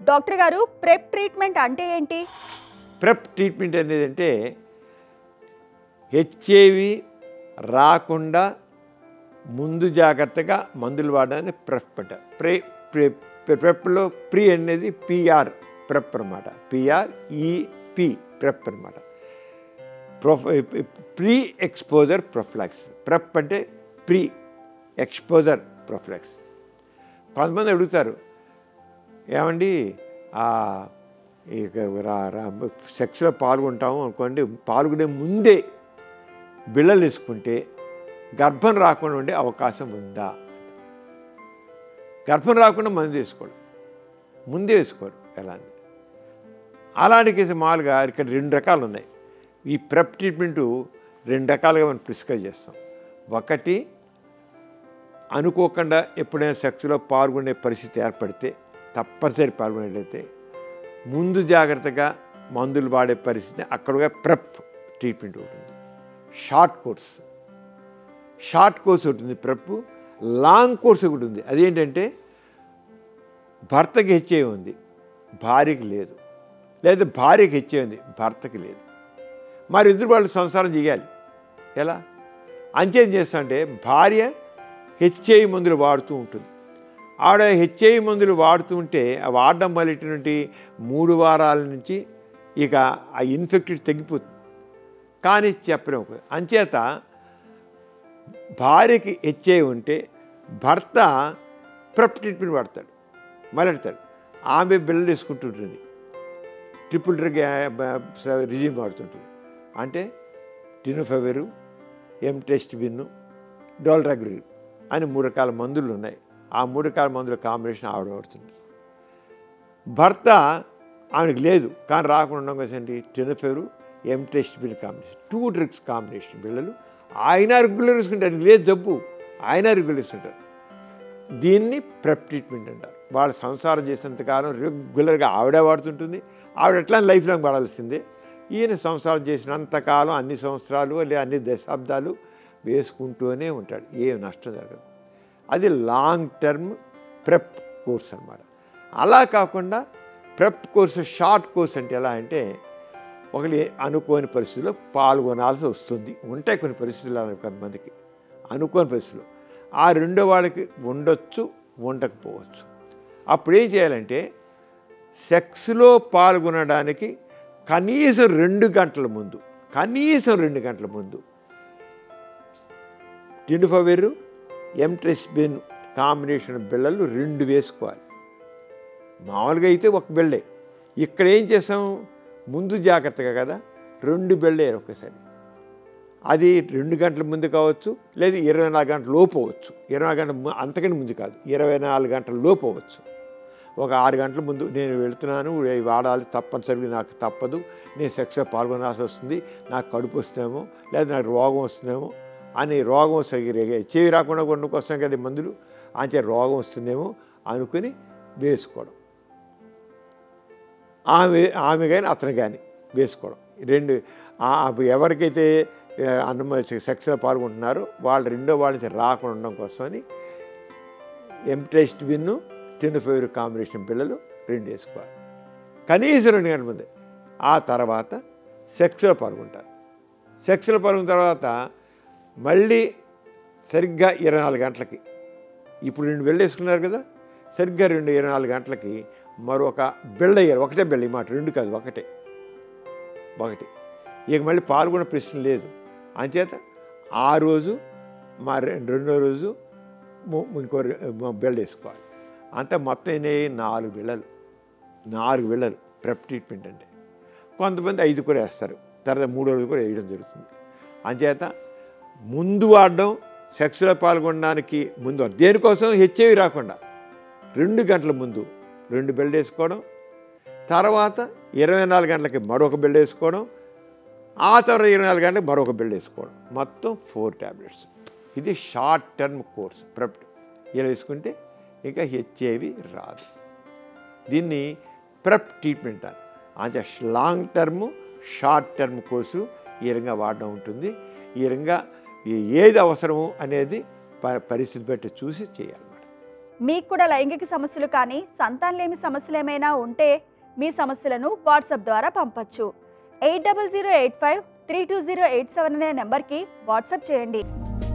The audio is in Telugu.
డాక్టర్ గారు ప్రెప్ ట్రీట్మెంట్ అంటే ఏంటి ప్రెప్ ట్రీట్మెంట్ అనేది అంటే హెచ్ఐవి రాకుండా ముందు జాగ్రత్తగా మందులు వాడడాన్ని ప్రెప్ అంట ప్రే ప్రే ప్రెప్లో ప్రీ అనేది పిఆర్ ప్రెప్ అనమాట పిఆర్ ఈపి ప్రెప్ అనమాట ప్రొఫ్ ప్రీ ఎక్స్పోజర్ ప్రొఫ్లాక్స్ ప్రెప్ అంటే ప్రీ ఎక్స్పోజర్ ప్రొఫ్లాక్స్ కొంతమంది అడుగుతారు ఏమండి ఆ, ఇక రా- రా- సెక్స్లో పాల్గొంటాము అనుకోండి పాల్గొనే ముందే బిళ్ళలు వేసుకుంటే గర్భం రాకుండా ఉండే అవకాశం ఉందా గర్భం రాకుండా మందు వేసుకోడు ముందే వేసుకోరు ఎలా అని అలాంటి కేసు మామూలుగా ఇక్కడ రెండు రకాలు ఉన్నాయి ఈ ప్రెప్ ట్రీట్మెంటు రెండు రకాలుగా మనం ప్రిస్క్రైబ్ చేస్తాం ఒకటి అనుకోకుండా ఎప్పుడైనా సెక్స్లో పాల్గొనే పరిస్థితి ఏర్పడితే తప్పనిసరి పాల్గొనేట్లయితే ముందు జాగ్రత్తగా మందులు వాడే పరిస్థితి అక్కడగా ప్రెప్ ట్రీట్మెంట్ ఉంటుంది షార్ట్ కోర్స్ షార్ట్ కోర్స్ ఉంటుంది ప్రెప్ లాంగ్ కోర్స్ ఒకటి ఉంది అదేంటంటే భర్తకి హెచ్చే ఉంది భార్యకి లేదు లేదా భార్యకి హెచ్చే ఉంది భర్తకి లేదు మరి ఇద్దరు వాళ్ళు సంసారం చేయాలి ఎలా అంచేం చేస్తామంటే భార్య హెచ్ఐ మందులు వాడుతూ ఉంటుంది ఆవిడ హెచ్ఐ మందులు వాడుతూ ఉంటే ఆ వాడడం వల్లటువంటి మూడు వారాల నుంచి ఇక ఆ ఇన్ఫెక్టెడ్ తగ్గిపోతుంది కానీ చెప్పలేము అంచేత భార్యకి హెచ్ఐ ఉంటే భర్త ప్రెప్ ట్రీట్మెంట్ వాడతాడు మొదలెడతాడు ఆమె బిల్లలు వేసుకుంటుంటుంది ట్రిపుల్ డ్రగ్ రిజిమ్ వాడుతుంటుంది అంటే టినోఫెవరు ఎం టెస్ట్ బిన్ను డోల్రాగ్రిల్ అని మూడు రకాల మందులు ఉన్నాయి ఆ మూడు రకాల మందుల కాంబినేషన్ ఆవిడ వాడుతుంది భర్త ఆమెకు లేదు కానీ రాకుండా ఉండడం కోసం ఏంటి tenofovir EM test pill combination two drugs combination బిళ్ళలు ఆయన రెగ్యులర్ వేసుకుంటారు ఆయనకి లేదు జబ్బు ఆయన రెగ్యులర్ వేసుకుంటారు దీన్ని ప్రెప్ ట్రీట్మెంట్ అంటారు వాళ్ళు సంసారం చేసినంతకాలం రెగ్యులర్గా ఆవిడే వాడుతుంటుంది ఆవిడ ఎట్లా లైఫ్ లాంగ్ వాడాల్సిందే ఈయన సంసారం చేసినంతకాలం అన్ని సంవత్సరాలు లేదా అన్ని దశాబ్దాలు వేసుకుంటూనే ఉంటాడు ఏ నష్టం జరగదు అది లాంగ్ టర్మ్ ప్రెప్ కోర్స్ అన్నమాట అలా కాకుండా ప్రెప్ కోర్స్ షార్ట్ కోర్స్ అంటే ఎలా అంటే ఒకరి అనుకోని పరిస్థితుల్లో పాల్గొనాల్సి వస్తుంది ఉంటాయి కొన్ని పరిస్థితులు అలా కొంతమందికి అనుకోని పరిస్థితులు ఆ రెండో వాళ్ళకి ఉండొచ్చు ఉండకపోవచ్చు అప్పుడు ఏం చేయాలంటే సెక్స్లో పాల్గొనడానికి కనీసం రెండు గంటల ముందు కనీసం రెండు గంటల ముందు టినుఫవేరు ఎంట్రెస్బిన్ కాంబినేషన్ బిళ్ళలు రెండు వేసుకోవాలి మామూలుగా అయితే ఒక బిళ్ళే ఇక్కడ ఏం చేసాం ముందు జాగ్రత్తగా కదా రెండు బిళ్ళే ఒక్కసారి అది రెండు గంటల ముందు కావచ్చు లేదా ఇరవై నాలుగు గంటల లోపు అవ్వచ్చు ఇరవై నాలుగు గంటల ము- అంతకంటే ముందు కాదు ఇరవై నాలుగు గంటల లోపు అవ్వచ్చు ఒక ఆరు గంటల ముందు నేను వెళ్తున్నాను ఇవి వాడాలి తప్పనిసరిగా నాకు తప్పదు నేను సెక్స్లో పాల్గొనాల్సి వస్తుంది నాకు కడుపు వస్తుందేమో లేదా నాకు రోగం వస్తుందేమో అని రోగం వస్తుంది చెవి రాకుండా ఉండడం కోసం కదా ఈ మందులు అంతే రోగం వస్తుందేమో అనుకుని వేసుకోవడం ఆమె ఆమె కానీ అతను కానీ వేసుకోవడం రెండు ఆ- ఎవరికైతే ఆ, అన్నం సెక్స్లో పాల్గొంటున్నారో వాళ్ళు రెండో వాళ్ళ నుంచి రాకుండా ఉండడం కోసమని ఎంటెస్ట్ బిన్ను టెన్ఫైవ్ కాంబినేషన్ పిల్లలు రెండు వేసుకోవాలి కనీసం రెండు గంటల ముందే ఆ తర్వాత సెక్స్లో పాల్గొంటారు సెక్స్లో పాల్గొన్న తర్వాత మళ్ళీ సరిగ్గా ఇరవై నాలుగు గంటలకి ఇప్పుడు రెండు బిళ్ళ వేసుకున్నారు కదా సరిగ్గా రెండు ఇరవై నాలుగు గంటలకి మరొక బిళ్ళ అయ్యారు ఒకటే బిళ్ళ ఈ మాట రెండు కాదు ఒకటే ఒకటి ఇక మళ్ళీ పాల్గొనే ప్రశ్న లేదు అంచేత ఆ రోజు మా రె- రెండో రోజు ము- ఇంకో రె- మ- బిళ్ళ వేసుకోవాలి అంతా మొత్తం ఎన్ని నాలుగు బిళ్ళలు నాలుగు బిళ్ళలు ప్రెప్ ట్రీట్మెంట్ అంటే కొంతమంది ఐదు కూడా వేస్తారు తర్వాత మూడో రోజు కూడా వేయడం జరుగుతుంది అంచేత ముందు వాడడం సెక్స్లో పాల్గొనడానికి ముందు వాడడం. దేనికోసం హెచ్ఐవి రాకుండా రెండు గంటల ముందు రెండు బెల్ట్ వేసుకోవడం తర్వాత ఇరవై నాలుగు గంటలకి మరొక బెల్ట్ వేసుకోవడం ఆ తర్వాత ఇరవై నాలుగు గంటలకు మరొక బెల్ట్ వేసుకోవడం మొత్తం ఫోర్ ట్యాబ్లెట్స్ ఇది షార్ట్ టర్మ్ కోర్స్ ప్రెప్ ఇలా వేసుకుంటే ఇంకా హెచ్ఐవి రాదు దీన్ని ప్రెప్ ట్రీట్మెంట్ అని అంటే long term short term course ఈ విధంగా వాడడం ఉంటుంది ఈ విధంగా ఏది అవసరము అనేది ప- పరిస్థితి బట్టి చూసి చేయాలన్నమాట మీకు కూడా లైంగిక సమస్యలు కానీ సంతానలేమి సమస్యలు ఏమైనా ఉంటే మీ సమస్యలను వాట్సాప్ ద్వారా పంపచ్చు eight double zero eight five three two zero eight seven అనే నెంబర్కి వాట్సాప్ చేయండి